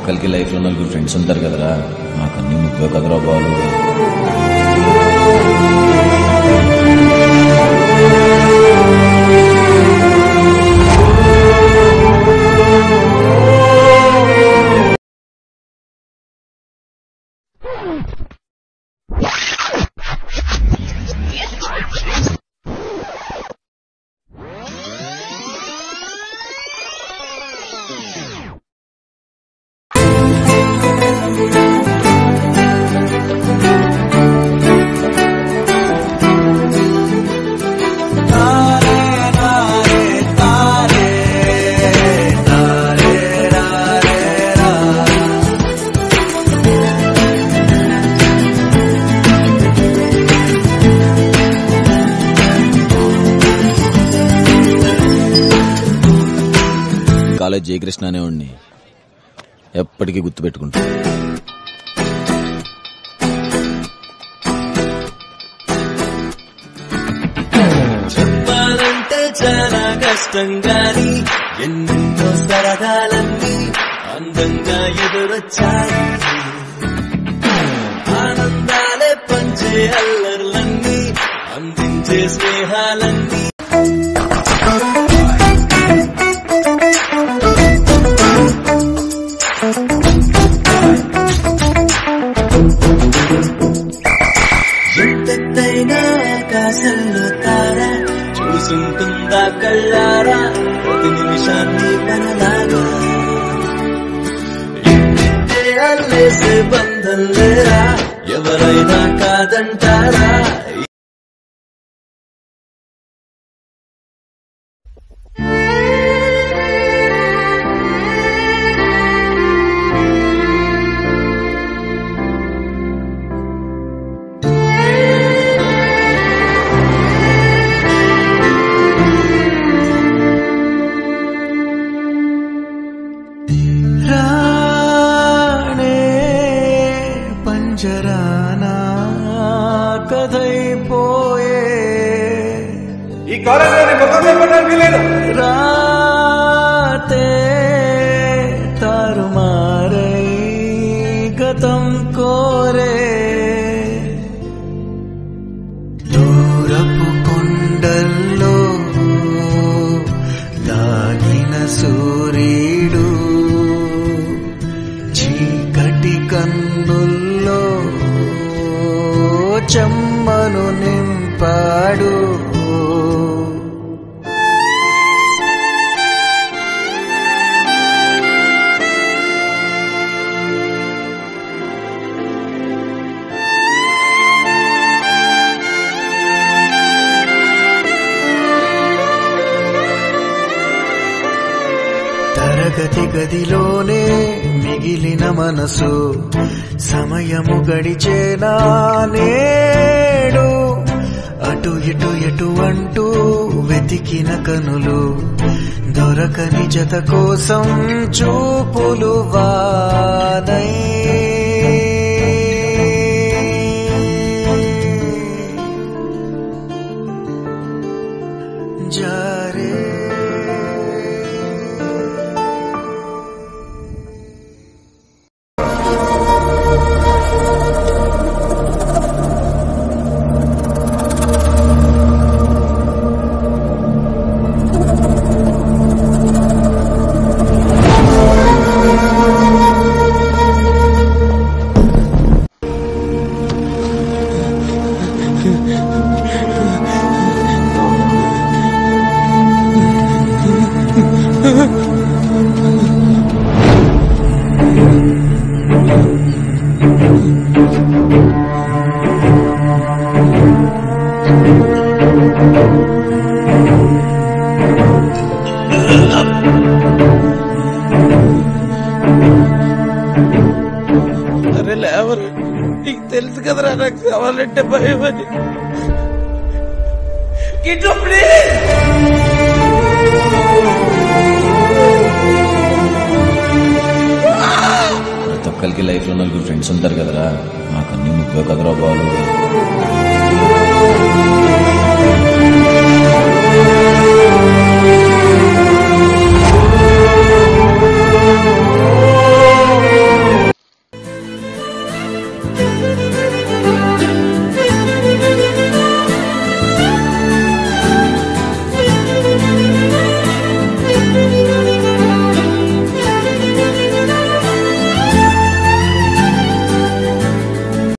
ఒక్కరికి లైఫ్ లో నలుగురు ఫ్రెండ్స్ ఉంటారు కదరా నాకన్నీ ముప్పై కదరా బాలు కాలేజ్ జయకృష్ణ అనేవాడిని ఎప్పటికీ గుర్తుపెట్టుకుంటా చెప్పాలంటే చాలా కష్టం గాని ఎన్నెన్నో సరదాలన్నీ అందంగా ఎదురొచ్చాయి ఆనందాలే పంచే అల్లర్లన్నీ అందించే స్నేహాలన్నీ ఎంతెత్తైన ఆకాశంలో తార చూసుంటుందా కళ్ళారా ప్రతి నిమిషాన్ని మనలాగా ఎన్నింటే అల్లేసే బంధం లేరా ఎవరైనా కాదంటారా రాణే పంజరానా కథైపోయే ఈ కాలేజీలో నీ ముఖం చెప్పడానికి లేదు రాతే తారుమారై గతం కోరే దూరపు కొండల్లో దాగిన సూర్యుడు చీకటి కన్నుల్లో చెమ్మను నింపాడు తరగతి గదిలోనే మిగిలిన మనసు సమయము గడిచేనా నేడు అటు ఇటు ఎటు అంటూ వెతికిన కనులు దొరకని జత కోసం చూపులు వానై జారే అరే లేవరు నీకు తెలుసు కదరా నాకు కావాలంటే భయం అని కిట్టు ప్లీజ్ ప్రతి ఒక్కరికి లైఫ్ లో నలుగురు ఫ్రెండ్స్ ఉంటారు కదరా నాకన్నీ ముప్పై కదరా బాలు